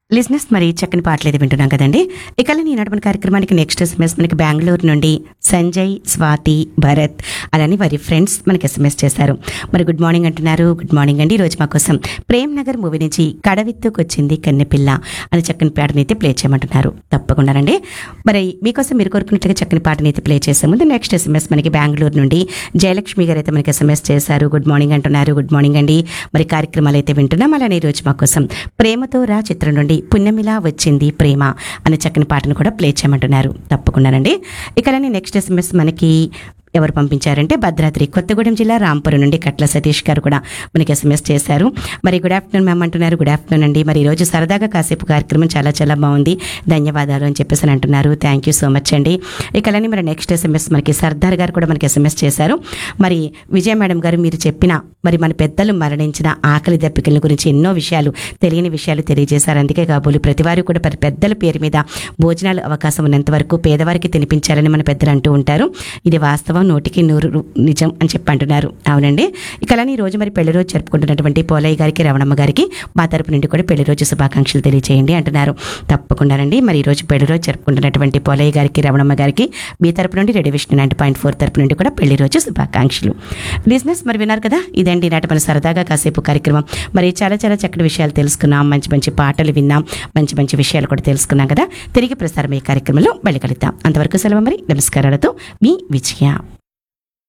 లిజినెస్ మరి చక్కని పాటలు అయితే వింటున్నాం కదండి ఇక ఈనాటి మన కార్యక్రమానికి నెక్స్ట్ ఎస్ఎంఎస్ మనకి బెంగళూరు నుండి సంజయ్ స్వాతి భరత్ అలానే వారి ఫ్రెండ్స్ మనకి ఎస్ఎంఎస్ చేశారు మరి గుడ్ మార్నింగ్ అంటున్నారు గుడ్ మార్నింగ్ అండి ఈ రోజు మా కోసం ప్రేమ్ నగర్ మూవీ నుంచి కడవిత్తుకొచ్చింది కన్నెపిల్ల అని చక్కని పాటని అయితే ప్లే చేయమంటున్నారు తప్పకుండానండి మరి మీకోసం మీరు కోరుకున్నట్టుగా చక్కని పాటని అయితే ప్లే చేసే ముందు నెక్స్ట్ ఎస్ఎంఎస్ మనకి బెంగళూరు నుండి జయలక్ష్మి గారు అయితే మనకి ఎస్ఎంఎస్ చేశారు గుడ్ మార్నింగ్ అంటున్నారు గుడ్ మార్నింగ్ అండి మరి కార్యక్రమాలు అయితే వింటున్నాం అలానే ఈ రోజు మా కోసం ప్రేమతో రా చిత్రం నుండి పుణ్యమిలా వచ్చింది ప్రేమ అనే చక్కని పాటను కూడా ప్లే చేయమంటున్నారు తప్పకుండానండి ఇక అలానే నెక్స్ట్ ఎస్ఎంఎస్ మనకి ఎవరు పంపించారంటే భద్రాద్రి కొత్తగూడెం జిల్లా రాంపురం నుండి కట్ల సతీష్ గారు కూడా మనకి ఎస్ఎంఎస్ చేశారు మరి గుడ్ ఆఫ్టర్నూన్ మ్యామ్ అంటున్నారు గుడ్ ఆఫ్టర్నూన్ అండి మరి ఈరోజు సరదాగా కాసేపు కార్యక్రమం చాలా చాలా బాగుంది ధన్యవాదాలు అని చెప్పేసి అని అంటున్నారు థ్యాంక్ యూ సో మచ్ అండి ఇక అలానే మరి నెక్స్ట్ ఎస్ఎంఎస్ మనకి సర్దార్ గారు కూడా మనకి ఎస్ఎంఎస్ చేశారు మరి విజయ మేడం గారు మీరు చెప్పిన మరి మన పెద్దలు మరణించిన ఆకలి దప్పికల గురించి ఎన్నో విషయాలు తెలియని విషయాలు తెలియజేశారు అందుకే కాబోలు ప్రతివారు కూడా మరి పెద్దల పేరు మీద భోజనాలు అవకాశం ఉన్నంత వరకు పేదవారికి తినిపించాలని మన పెద్దలు అంటూ ఉంటారు ఇది వాస్తవం నూటికి నూరు రు- నిజం అని చెప్పి అంటున్నారు అవునండి ఇక అలానే ఈ రోజు మరి పెళ్లి రోజు జరుపుకుంటున్నటువంటి పోలయ్య గారికి రమణమ్మ గారికి మా తరపు నుండి కూడా పెళ్లి రోజు శుభాకాంక్షలు తెలియజేయండి అంటున్నారు తప్పకుండానండి మరి ఈ రోజు పెళ్లి రోజు జరుపుకుంటున్నటువంటి పోలయ్య గారికి రమణమ్మ గారికి మీ తరపు నుండి ready Vishnu nine point four తరపు నుండి కూడా పెళ్లి రోజు శుభాకాంక్షలు బిజినెస్ మరి విన్నారు కదా ఇదండి నాటి మన సరదాగా కాసేపు కార్యక్రమం మరి చాలా చాలా చక్కటి విషయాలు తెలుసుకున్నాం మంచి మంచి పాటలు విన్నాం మంచి మంచి విషయాలు కూడా తెలుసుకున్నాం కదా తిరిగి ప్రసారం ఈ కార్యక్రమంలో మళ్ళీ కలుద్దాం అంతవరకు సెలవు మరి నమస్కారాలతో మీ విజయ